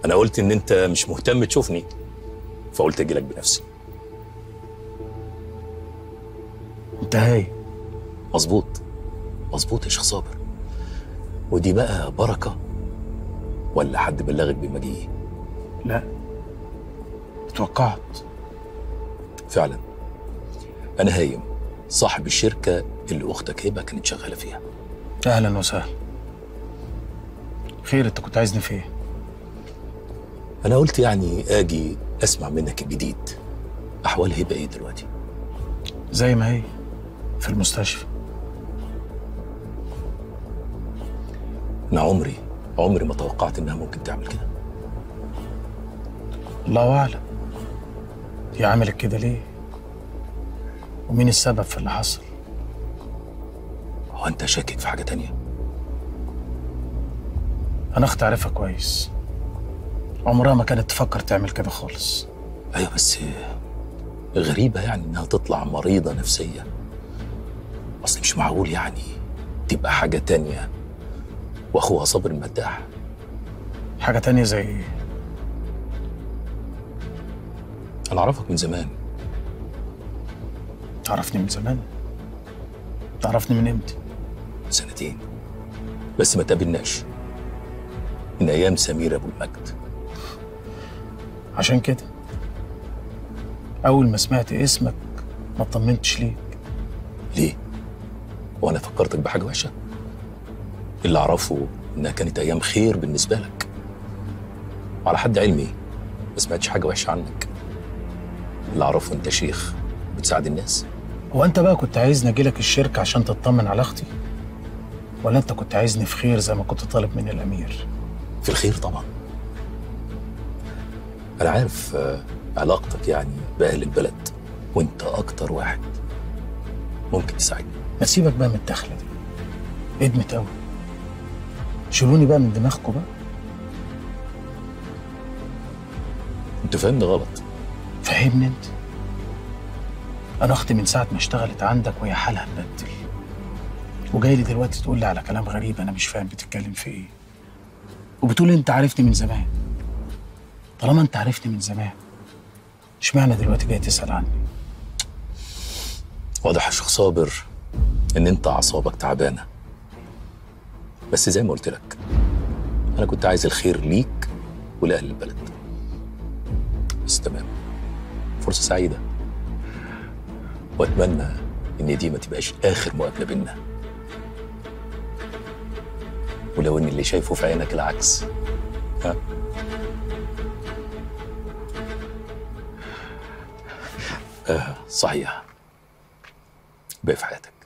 انا قلت ان انت مش مهتم تشوفني فقلت اجي لك بنفسي انت هاي مظبوط مظبوط يا شيخ صابر ودي بقى بركه ولا حد بلغك بمجيئي لا توقعت فعلا انا هايم صاحب الشركه اللي اختك هبه كانت شغاله فيها اهلا وسهلا خير انت كنت عايزني في ايه انا قلت يعني اجي اسمع منك الجديد احوال هبه ايه دلوقتي زي ما هي في المستشفى انا عمري عمري ما توقعت انها ممكن تعمل كده الله اعلم هي عملت كده ليه ومين السبب في اللي حصل هو انت شاكك في حاجه تانية انا اختي عارفها كويس عمرها ما كانت تفكر تعمل كده خالص ايوه بس غريبه يعني انها تطلع مريضه نفسيا اصل مش معقول يعني تبقى حاجه تانية واخوها صابر المداح حاجة تانية زي ايه انا اعرفك من زمان تعرفني من زمان تعرفني من امتى سنتين بس ما تقابلناش من ايام سمير ابو المجد عشان كده اول ما سمعت اسمك ما اطمنتش ليك ليه وانا فكرتك بحاجه وحشه اللي اعرفه انها كانت ايام خير بالنسبه لك وعلى حد علمي ما سمعتش حاجه وحشه عنك اللي اعرفه انت شيخ بتساعد الناس هو انت بقى كنت عايزني اجيلك الشركة عشان تطمن على اختي ولا انت كنت عايزني في خير زي ما كنت طالب من الامير في الخير طبعا انا عارف آه، علاقتك يعني باهل البلد وانت اكتر واحد ممكن تساعدني ما تسيبك بقى من الدخلة دي ادمت قوي شيلوني بقى من دماغكم بقى انت فاهمني غلط فهمني انت انا اختي من ساعه ما اشتغلت عندك وهي حالها مبدل وجاي لي دلوقتي تقول لي على كلام غريب انا مش فاهم بتتكلم في ايه وبتقول لي انت عارفني من زمان طالما انت عارفني من زمان اشمعنى دلوقتي جاي تسال عني واضح يا شيخ صابر ان انت اعصابك تعبانه بس زي ما قلت لك انا كنت عايز الخير ليك ولاهل البلد بس تمام فرصه سعيده واتمنى ان دي ما تبقاش اخر مقابله بينا ولو ان اللي شايفه في عينك العكس ها آه صحيح بقى في حياتك